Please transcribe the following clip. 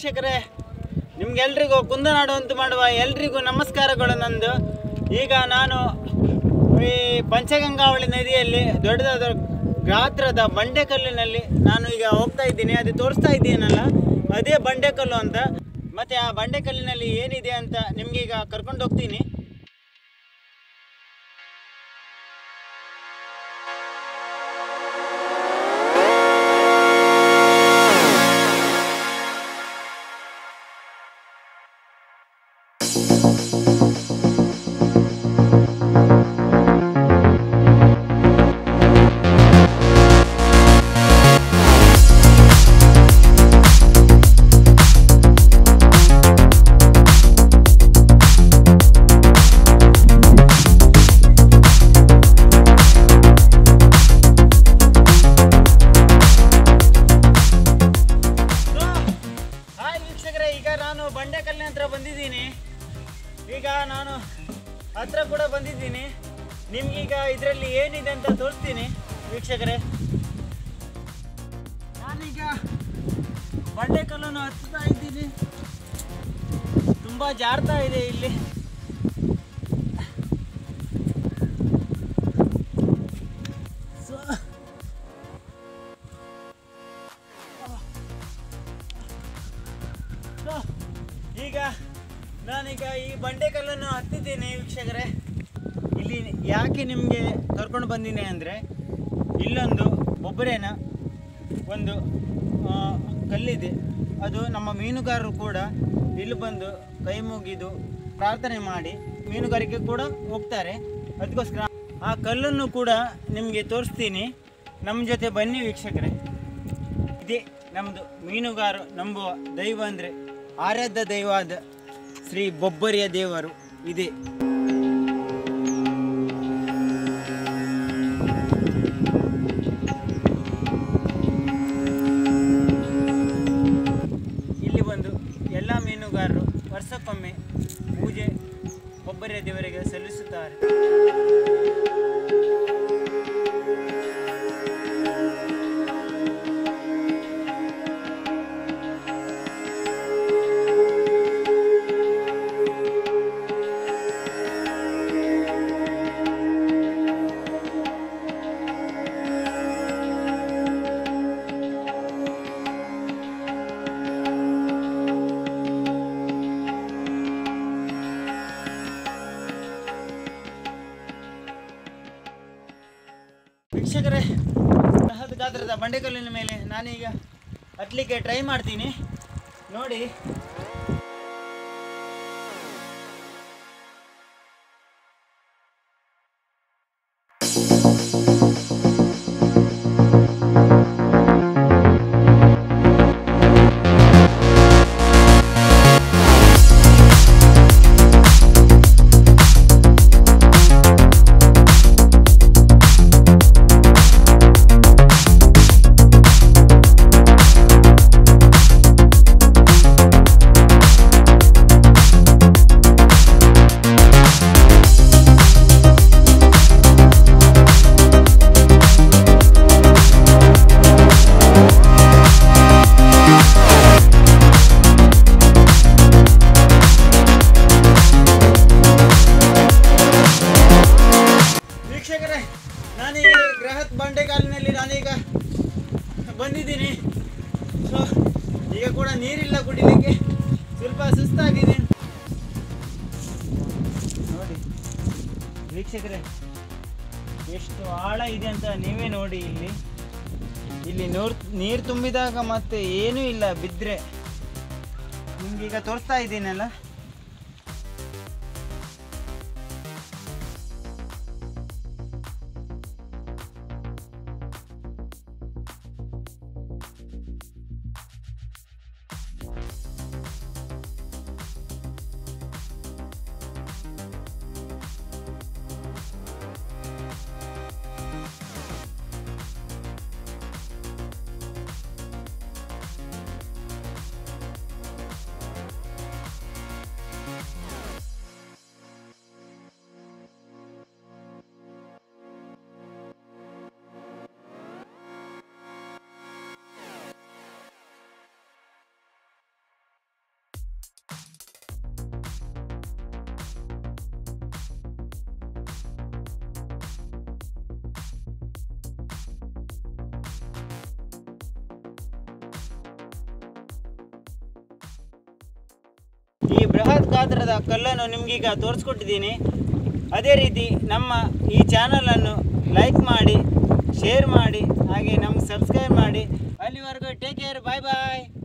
ವೀಕ್ಷಕರೇ ನಿಮ್ಗೆಲ್ರಿಗೂ ಕುಂದನಾಡು ಅಂತ ಮಾಡುವ ಎಲ್ರಿಗೂ ನಮಸ್ಕಾರಗಳು ನಂದು ಈಗ ನಾನು ಈ ಪಂಚಗಂಗಾವಳಿ ನದಿಯಲ್ಲಿ ದೊಡ್ಡದಾದ ಗಾತ್ರದ ಬಂಡೆಕಲ್ಲಿನಲ್ಲಿ ನಾನು ಈಗ ಹೋಗ್ತಾ ಇದ್ದೀನಿ ಅದು ತೋರಿಸ್ತಾ ಇದ್ದೀನಲ್ಲ ಅದೇ ಬಂಡೆಕಲ್ಲು ಅಂತ ಮತ್ತೆ ಆ ಬಂಡೆಕಲ್ಲಿನಲ್ಲಿ ಏನಿದೆ ಅಂತ ನಿಮ್ಗೆ ಈಗ ಕರ್ಕೊಂಡು ಹೋಗ್ತೀನಿ ಹಾಯ್ ವೀಕ್ಷಕರೇ ಈಗ ನಾನು ಬಂಡೆಕಲ್ಲಿನ ಹತ್ರ ಬಂದಿದ್ದೀನಿ ಈಗ ನಾನು ಹತ್ರ ಕೂಡ ಬಂದಿದ್ದೀನಿ ನಿಮ್ಗೀಗ ಇದರಲ್ಲಿ ಏನಿದೆ ಅಂತ ತೋರಿಸ್ತೀನಿ ವೀಕ್ಷಕರೇ ನಾನೀಗ ಬಂಡೆಕಲ್ಲನ್ನು ಹತ್ತಾ ಇದ್ದೀನಿ ತುಂಬ ಜಾರ್ತಾ ಇದೆ ಇಲ್ಲಿ ಸೊ ಸೊ, ಈಗ ನಾನೀಗ ಈ ಬಂಡೆಕಲ್ಲನ್ನು ಹತ್ತಿದ್ದೀನಿ ವೀಕ್ಷಕರೇ ಇಲ್ಲಿ ಯಾಕೆ ನಿಮಗೆ ಕರ್ಕೊಂಡು ಬಂದಿನಿ ಅಂದರೆ ಇಲ್ಲೊಂದು ಒಬ್ಬರೇನ ಒಂದು ಆ, ಕಲ್ಲಿದೆ ಅದು ನಮ್ಮ ಮೀನುಗಾರರು ಕೂಡ ಇಲ್ಲಿ ಬಂದು ಕೈ ಮುಗಿದು ಪ್ರಾರ್ಥನೆ ಮಾಡಿ ಮೀನುಗಾರಿಕೆ ಕೂಡ ಹೋಗ್ತಾರೆ ಅದಕ್ಕೋಸ್ಕರ ಆ ಕಲ್ಲನ್ನು ಕೂಡ ನಿಮಗೆ ತೋರಿಸ್ತೀನಿ ನಮ್ಮ ಜೊತೆ ಬನ್ನಿ ವೀಕ್ಷಕರೇ ಇದೇ ನಮ್ಮದು ಮೀನುಗಾರ ನಂಬುವ ದೈವ ಅಂದರೆ ಆರಾಧ್ಯ ದೈವಾದ ಶ್ರೀ ಬೊಬ್ಬರಿಯ ದೇವರು ಇದೆ ಇಲ್ಲಿ ಬಂದು ಎಲ್ಲ ಮೀನುಗಾರರು ವರ್ಷಕ್ಕೊಮ್ಮೆ ಪೂಜೆ ಬೊಬ್ಬರಿಯ ದೇವರಿಗೆ ಸಲ್ಲಿಸುತ್ತಾರೆ ವೀಕ್ಷಕರೇ ಬೃಹತ್ ಗಾತ್ರದ ಬಂಡೆಕಲ್ಲಿನ ಮೇಲೆ ನಾನೀಗ ಹತ್ಲಿಕ್ಕೆ ಟ್ರೈ ಮಾಡ್ತೀನಿ ನೋಡಿ ವೀಕ್ಷಕರೇ ನಾನೀಗ ಬೃಹತ್ ಬಂಡೆಕಾಲಿನಲ್ಲಿ ನಾನೀಗ ಬಂದಿದ್ದೀನಿ ಸೊ ಈಗ ಕೂಡ ನೀರಿಲ್ಲ ಕುಡಿಲಿಕ್ಕೆ ಸ್ವಲ್ಪ ಸುಸ್ತಾಗಿದೆ ನೋಡಿ ವೀಕ್ಷಕರೇ ಎಷ್ಟು ಆಳ ಇದೆ ಅಂತ ನೀವೇ ನೋಡಿ ಇಲ್ಲಿ ಇಲ್ಲಿ ನೂರ್ ನೀರು ತುಂಬಿದಾಗ ಮತ್ತೆ ಏನೂ ಇಲ್ಲ ಬಿದ್ದರೆ ನಿಮ್ಗೀಗ ತೋರಿಸ್ತಾ ಇದ್ದೀನಲ್ಲ ಈ ಬೃಹತ್ ಗಾತ್ರದ ಕಲ್ಲನ್ನು ನಿಮಗೀಗ ತೋರಿಸ್ಕೊಟ್ಟಿದ್ದೀನಿ ಅದೇ ರೀತಿ ನಮ್ಮ ಈ ಚಾನಲನ್ನು ಲೈಕ್ ಮಾಡಿ ಶೇರ್ ಮಾಡಿ ಹಾಗೆ ನಮ್ಗೆ ಸಬ್ಸ್ಕ್ರೈಬ್ ಮಾಡಿ ಅಲ್ಲಿವರೆಗೂ ಟೇಕ್ ಕೇರ್ ಬಾಯ್ ಬಾಯ್